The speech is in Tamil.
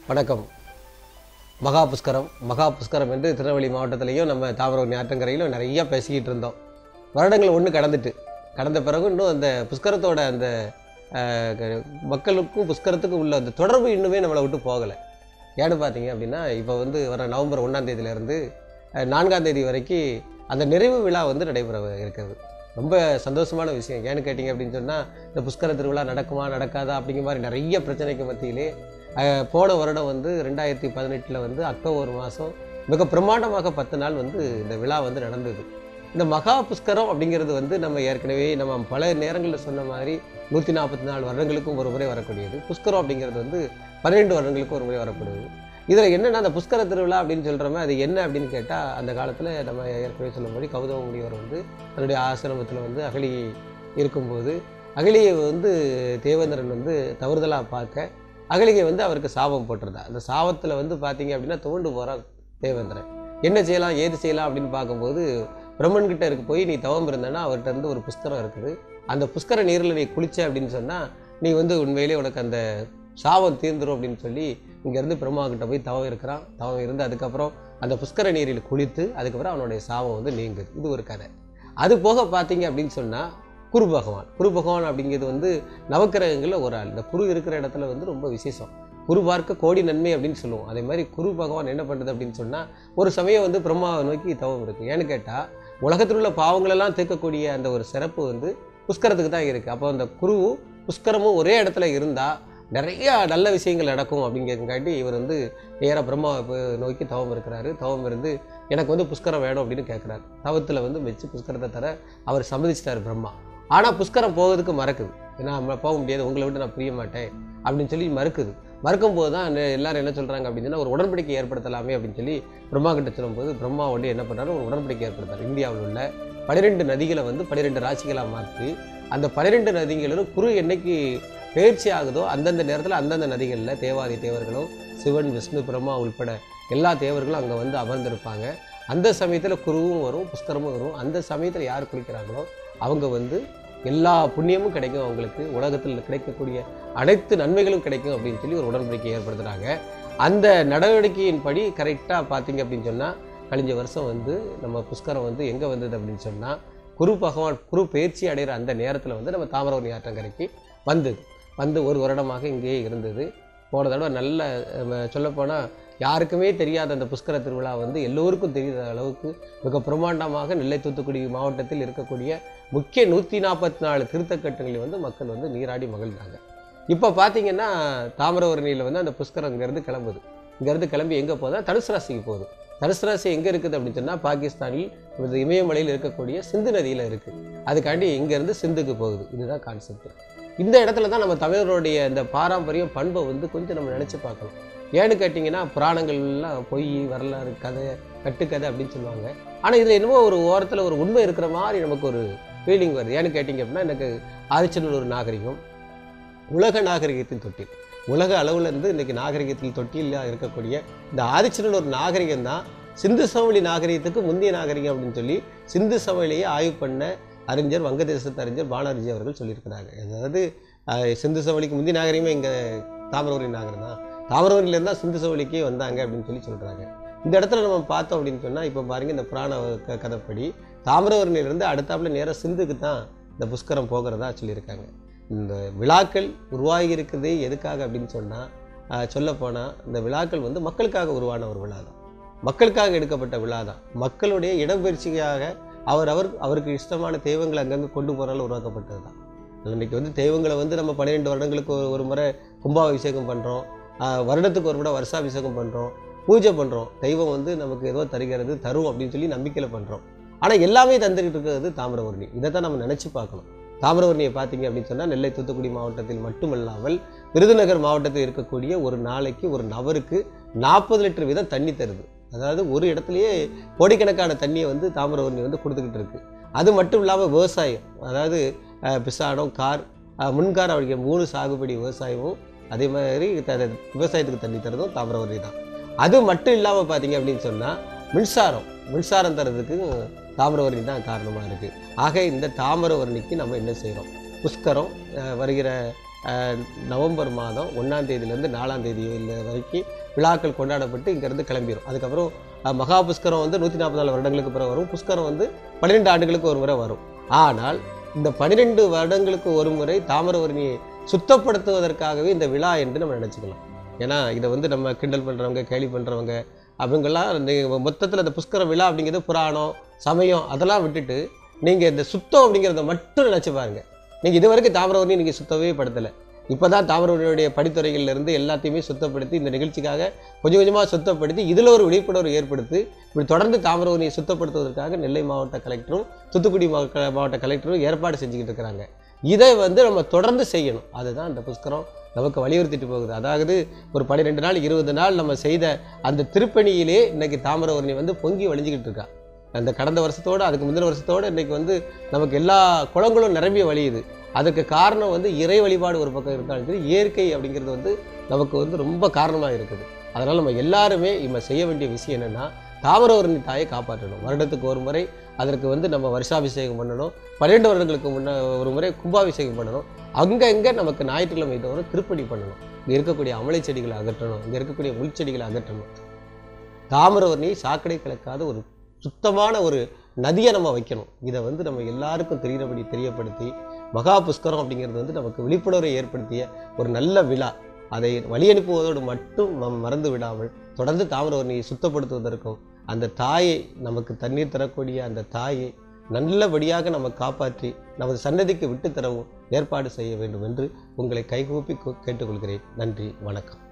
வணக்கம் மகா புஷ்கரம் மகா புஷ்கரம் என்று திருநெல்வேலி மாவட்டத்திலையும் நம்ம தாமிரபரணி ஆற்றங்கரையிலும் நிறைய பேசிக்கிட்டு இருந்தோம் வருடங்கள் ஒன்று கடந்துட்டு கடந்த பிறகு இன்னும் அந்த புஷ்கரத்தோட அந்த அஹ், க- மக்களுக்கும் புஷ்கரத்துக்கும் உள்ள அந்த தொடர்பு இன்னுமே நம்மளை விட்டு போகலை ஏன்னு பார்த்தீங்க அப்படின்னா இப்போ வந்து வர நவம்பர் ஒன்றாம் தேதியிலேருந்து நான்காம் தேதி வரைக்கும் அந்த நிறைவு விழா வந்து நடைபெற இருக்கிறது ரொம்ப சந்தோஷமான விஷயம் ஏன்னு கேட்டிங்க அப்படின்னு சொன்னால் இந்த புஷ்கர திருவிழா நடக்குமா நடக்காதா அப்படிங்கிற மாதிரி நிறைய பிரச்சனைக்கு மத்தியிலே அஹ், போன வருடம் வந்து ரெண்டாயிரத்தி பதினெட்டில் வந்து அக்டோபர் மாதம் மிக பிரம்மாண்டமாக பத்து நாள் வந்து இந்த விழா வந்து நடந்தது இந்த மகா புஷ்கரம் அப்படிங்கிறது வந்து நம்ம ஏற்கனவே நம்ம பல நேரங்களில் சொன்ன மாதிரி நூற்றி நாற்பத்தி நாலு வருடங்களுக்கும் ஒரு முறை வரக்கூடியது புஷ்கரம் அப்படிங்கிறது வந்து பன்னிரெண்டு வருடங்களுக்கும் ஒரு முறை வரக்கூடியது இதில் என்னென்னா அந்த புஷ்கர திருவிழா அப்படின்னு சொல்கிறோமே அது என்ன அப்படின்னு கேட்டால் அந்த காலத்தில் நம்ம ஏற்கனவே சொல்லும்படி கௌதம முனிவர் வந்து தன்னுடைய ஆசிரமத்தில் வந்து அகலியை இருக்கும்போது அகலியை வந்து தேவேந்திரன் வந்து தவறுதலாக பார்க்க அகலிகை வந்து அவருக்கு சாபம் போட்டிருந்தா அந்த சாபத்தில் வந்து பார்த்தீங்க அப்படின்னா துவண்டு போகிறான் தேவேந்திரன் என்ன செய்யலாம் ஏது செய்யலாம் அப்படின்னு பார்க்கும்போது பிரம்மன் கிட்ட இருக்கு போய் நீ தவம் இருந்தேன்னா அவர்கிட்ட இருந்து ஒரு புஸ்கரம் இருக்குது அந்த புஷ்கர நீரில் நீ குளிச்ச அப்படின்னு சொன்னால் நீ வந்து உண்மையிலே உனக்கு அந்த சாபம் தீர்ந்துரும் அப்படின்னு சொல்லி இங்கேருந்து பிரம்மா கிட்ட போய் தவம் இருக்கிறான் தவம் இருந்து அதுக்கப்புறம் அந்த புஷ்கர நீரில் குளித்து அதுக்கப்புறம் அவனுடைய சாபம் வந்து நீங்குது இது ஒரு கதை அது போக பார்த்தீங்க அப்படின்னு சொன்னால் குரு பகவான் குரு பகவான் அப்படிங்கிறது வந்து நவக்கிரகங்களில் ஒரு ஆள் இந்த குரு இருக்கிற இடத்துல வந்து ரொம்ப விசேஷம் குரு பார்க்க கோடி நன்மை அப்படின்னு சொல்லுவோம் அதே மாதிரி குரு பகவான் என்ன பண்ணுறது அப்படின்னு சொன்னால் ஒரு சமயம் வந்து பிரம்மாவை நோக்கி தவம் இருக்குது ஏன்னு கேட்டால் உலகத்தில் உள்ள பாவங்களெல்லாம் தீர்க்கக்கூடிய அந்த ஒரு சிறப்பு வந்து புஷ்கரத்துக்கு தான் இருக்குது அப்போ அந்த குருவும் புஷ்கரமும் ஒரே இடத்துல இருந்தால் நிறைய நல்ல விஷயங்கள் நடக்கும் அப்படிங்கிறதுக்காட்டி இவர் வந்து நேராக பிரம்மாவை போய் நோக்கி தவம் இருக்கிறாரு தவம் இருந்து எனக்கு வந்து புஷ்கரம் வேணும் அப்படின்னு கேட்குறாரு தவத்தில் வந்து வச்சு புஷ்கரத்தை தர அவர் சம்மதிச்சிட்டார் பிரம்மா ஆனால் புஷ்கரம் போகிறதுக்கு மறக்குது ஏன்னா நம்ம போக முடியாது உங்களை விட்டு நான் பிரிய மாட்டேன் அப்படின்னு சொல்லி மறுக்குது மறுக்கும் போது தான் என்ன- எல்லாரும் என்ன சொல்கிறாங்க அப்படின்னு சொன்னா ஒரு உடன்படிக்கை ஏற்படுத்தலாமே அப்படின்னு சொல்லி பிரம்மா கிட்ட சொல்லும்போது பிரம்மா உடனே என்ன பண்ணுறாரு ஒரு உடன்படிக்கை ஏற்படுத்தார் இந்தியாவில் உள்ள பன்னிரெண்டு நதிகளை வந்து பன்னிரெண்டு ராசிகளாக மாற்றி அந்த பன்னிரெண்டு நதிகளிலும் குரு என்னைக்கு பயிற்சி ஆகுதோ அந்தந்த நேரத்தில் அந்தந்த நதிகளில் தேவாதி தேவர்களும் சிவன் விஷ்ணு பிரம்மா உள்பட எல்லா தேவர்களும் அங்கே வந்து அமர்ந்திருப்பாங்க அந்த சமயத்தில் குருவும் வரும் புஷ்கரமும் வரும் அந்த சமயத்தில் யார் குளிக்கிறாங்களோ அவங்க வந்து எல்லா புண்ணியமும் கிடைக்கும் அவங்களுக்கு உலகத்தில் கிடைக்கக்கூடிய அனைத்து நன்மைகளும் கிடைக்கும் அப்படின்னு சொல்லி ஒரு உடன்படிக்கை ஏற்படுத்துகிறாங்க அந்த நடவடிக்கையின்படி கரெக்டாக பார்த்தீங்க அப்படின்னு சொன்னால் கழிஞ்ச வருஷம் வந்து நம்ம புஷ்கரம் வந்து எங்கே வந்தது அப்படின்னு சொன்னால் குரு பகவான் குரு பயிற்சி அடைகிற அந்த நேரத்தில் வந்து நம்ம தாமிரபரணி ஆற்றங்கரைக்கு வந்தது வந்து ஒரு வருடமாக இங்கேயே இருந்தது போன தடவை நல்ல சொல்லப்போனால் யாருக்குமே தெரியாத அந்த புஷ்கர திருவிழா வந்து எல்லோருக்கும் தெரியாத அளவுக்கு மிக பிரம்மாண்டமாக நெல்லை தூத்துக்குடி மாவட்டத்தில் இருக்கக்கூடிய முக்கிய நூற்றி நாற்பத்தி நாலு திருத்தக்கட்டுகளில் வந்து மக்கள் வந்து நீராடி மகிழ்ந்தாங்க இப்போ பார்த்தீங்கன்னா தாமிரவரணியில் வந்து அந்த புஷ்கரம் இங்கேருந்து கிளம்புது இங்கேருந்து கிளம்பி எங்கே போகுதா தனுசு ராசிக்கு போகுது தனுசு ராசி எங்கே இருக்குது அப்படின்னு சொன்னால் பாகிஸ்தானில் இந்த இமயமலையில் இருக்கக்கூடிய சிந்து நதியில் இருக்குது அதுக்காண்டி இங்கேருந்து சிந்துக்கு போகுது இதுதான் கான்செப்ட் இந்த இடத்துல தான் நம்ம தமிழருடைய இந்த பாரம்பரியம் பண்பை வந்து கொஞ்சம் நம்ம நினச்சி பார்க்கணும் ஏன்னு கேட்டிங்கன்னா புராணங்கள்லாம் பொய் வரலாறு கதை கட்டுக்கதை அப்படின்னு சொல்லுவாங்க ஆனால் இதில் என்னமோ ஒரு ஓரத்தில் ஒரு உண்மை இருக்கிற மாதிரி நமக்கு ஒரு ஃபீலிங் வருது ஏன்னு கேட்டிங்க அப்படின்னா எனக்கு ஆதிச்சநல்லூர் நாகரிகம் உலக நாகரிகத்தின் தொட்டில் உலக அளவில் இருந்து இன்றைக்கி நாகரிகத்தில் தொட்டிலாக இருக்கக்கூடிய இந்த ஆதிச்சநல்லூர் நாகரிகம் தான் சிந்து சமவெளி நாகரிகத்துக்கு முந்தைய நாகரிகம் அப்படின்னு சொல்லி சிந்து சமவெளியை ஆய்வு பண்ண அறிஞர் வங்கதேசத்து அறிஞர் பாலாஜி அவர்கள் சொல்லியிருக்கிறாங்க அதாவது அஹ், சிந்து சமவெளிக்கு முந்தைய நாகரிகமே இங்கே தாமிரவரி நாகரிகம் தான் தாமிரவரியிலேருந்து தான் சிந்து சமவெளிக்கே வந்தாங்க அப்படின்னு சொல்லி சொல்கிறாங்க இந்த இடத்துல நம்ம பார்த்தோம் அப்படின்னு சொன்னால் இப்போ பாருங்க இந்த புராண க- கதைப்படி தாமிரவரணியிலிருந்து அடுத்தாப்புல நேராக சிந்துக்கு தான் இந்த புஷ்கரம் போகிறதா சொல்லியிருக்காங்க இந்த விழாக்கள் உருவாகி இருக்குது எதுக்காக அப்படின்னு சொன்னால் சொல்லப்போனால் இந்த விழாக்கள் வந்து மக்களுக்காக உருவான ஒரு விழா தான் மக்களுக்காக எடுக்கப்பட்ட விழா தான் மக்களுடைய இடம்பெயர்ச்சிக்காக அவர் அவர் அவருக்கு இஷ்டமான தெய்வங்களை அங்கங்கே கொண்டு போகிறால உருவாக்கப்பட்டது தான் இன்னைக்கு வந்து தெய்வங்களை வந்து நம்ம பன்னிரெண்டு வருடங்களுக்கு ஒரு ஒரு முறை கும்பாபிஷேகம் பண்ணுறோம் வருடத்துக்கு ஒரு முறை வருஷாபிஷேகம் பண்ணுறோம் பூஜை பண்ணுறோம் தெய்வம் வந்து நமக்கு ஏதோ தருகிறது தரும் அப்படின்னு சொல்லி நம்பிக்கையில் பண்ணுறோம் ஆனால் எல்லாமே தந்துக்கிட்டு இருக்கிறது தாமிரவர்ணி இதை தான் நம்ம நினச்சி பார்க்கணும் தாமிரவர்ணியை பார்த்தீங்க அப்படின்னு சொன்னால் நெல்லை தூத்துக்குடி மாவட்டத்தில் மட்டுமல்லாமல் விருதுநகர் மாவட்டத்தில் இருக்கக்கூடிய ஒரு நாளைக்கு ஒரு நபருக்கு நாற்பது லிட்டர் வீதம் தண்ணி தருது அதாவது ஒரு இடத்துலையே கோடிக்கணக்கான தண்ணியை வந்து தாமிரவர்ணி வந்து கொடுத்துக்கிட்டு இருக்கு அது மட்டும் இல்லாமல் விவசாயம் அதாவது அஹ், பிசானம் கார் அஹ், முன்கார் அப்படிங்கிற மூணு சாகுபடி விவசாயமும் அதே மாதிரி த- த- விவசாயத்துக்கு தண்ணி தரதும் தாமிரவர்ணி தான் அது மட்டும் இல்லாமல் பார்த்தீங்க அப்படின்னு சொன்னால் மின்சாரம் மின்சாரம் தரதுக்கு தாமிரவர்ணி தான் காரணமாக இருக்குது ஆக இந்த தாமிரவர்ணிக்கு நம்ம என்ன செய்கிறோம் புஷ்கரம் அஹ், வருகிற அஹ், நவம்பர் மாதம் ஒன்றாம் தேதியிலேருந்து நாலாம் தேதி வரைக்கும் விழாக்கள் கொண்டாடப்பட்டு இங்கேருந்து கிளம்பிடும் அதுக்கப்புறம் அஹ், மகா புஷ்கரம் வந்து நூற்றி நாற்பத்தி நாலு வருடங்களுக்கு பிறகு வரும் புஷ்கரம் வந்து பன்னிரெண்டு ஆண்டுகளுக்கு ஒரு முறை வரும் ஆனால் இந்த பன்னிரெண்டு வருடங்களுக்கு ஒரு முறை தாமிரவர்ணியை சுத்தப்படுத்துவதற்காகவே இந்த விழா என்று நம்ம நினச்சிக்கலாம் ஏன்னா இதை வந்து நம்ம கிண்டல் பண்ணுறவங்க கேலி பண்ணுறவங்க அவங்கெல்லாம் மொத்தத்தில் இந்த புஷ்கர விழா அப்படிங்கிறது புராணம் சமயம் அதெல்லாம் விட்டுட்டு நீங்கள் இந்த சுத்தம் அப்படிங்கிறத மட்டும் நினச்சி பாருங்க நீங்கள் இது வரைக்கும் தாமிரவர்ணி நீங்கள் சுத்தவே படுத்தலை இப்போ தான் தாமிரவர்ணியுடைய படித்துறைகள்ல இருந்து எல்லாத்தையுமே சுத்தப்படுத்தி இந்த நிகழ்ச்சிக்காக கொஞ்சம் கொஞ்சமாக சுத்தப்படுத்தி இதில் ஒரு விழிப்புணர்வு ஏற்படுத்தி இப்படி தொடர்ந்து தாமிரவர்ணியை சுத்தப்படுத்துவதற்காக நெல்லை மாவட்ட கலெக்டரும் தூத்துக்குடி மாவட்ட மாவட்ட கலெக்டரும் ஏற்பாடு செஞ்சுக்கிட்டு இருக்கிறாங்க இதை வந்து நம்ம தொடர்ந்து செய்யணும் அதுதான் இந்த புஸ்கரம் நமக்கு வலியுறுத்திட்டு போகுது அதாவது ஒரு பன்னிரெண்டு நாள் இருபது நாள் நம்ம செய்த அந்த திருப்பணியிலே இன்னைக்கு தாமிரவர்ணி வந்து பொங்கி வழிஞ்சிக்கிட்டு இருக்கா அந்த கடந்த வருஷத்தோட அதுக்கு முந்தின வருஷத்தோட இன்னைக்கு வந்து நமக்கு எல்லா குளங்களும் நிரம்பி வழியுது அதுக்கு காரணம் வந்து இறை வழிபாடு ஒரு பக்கம் இருந்தாலும் சரி இயற்கை அப்படிங்கிறது வந்து நமக்கு வந்து ரொம்ப காரணமாக இருக்குது அதனால் நம்ம எல்லாருமே இப்போ செய்ய வேண்டிய விஷயம் என்னென்னா தாமிரவர்ணி தாயை காப்பாற்றணும் வருடத்துக்கு ஒரு முறை அதற்கு வந்து நம்ம வருஷாபிஷேகம் பண்ணணும் பன்னிரெண்டு வருடங்களுக்கு முன்ன ஒரு முறை கும்பாபிஷேகம் பண்ணணும் அங்கங்கே நமக்கு ஞாயிற்றுக்கிழமை தவிர திருப்பணி பண்ணணும் இங்கே இருக்கக்கூடிய அமலை செடிகளை அகற்றணும் இங்கே இருக்கக்கூடிய முள் செடிகளை அகற்றணும் தாமிரவர்ணியை சாக்கடை கலக்காத ஒரு சுத்தமான ஒரு நதியை நம்ம வைக்கணும் இதை வந்து நம்ம எல்லாருக்கும் தெரிகிறபடி தெரியப்படுத்தி மகா புஷ்கரம் அப்படிங்கிறது வந்து நமக்கு விழிப்புணர்வை ஏற்படுத்திய ஒரு நல்ல விழா அதை வழி அனுப்புவதோடு மட்டும் நாம் மறந்து விடாமல் தொடர்ந்து தாமிரவர்ணியை சுத்தப்படுத்துவதற்கும் அந்த தாயை நமக்கு தண்ணீர் தரக்கூடிய அந்த தாயை நல்லபடியாக நம்ம காப்பாற்றி நமது சன்னதிக்கு விட்டு தரவும் ஏற்பாடு செய்ய வேண்டும் என்று உங்களை கைகூப்பி கேட்டுக்கொள்கிறேன் நன்றி வணக்கம்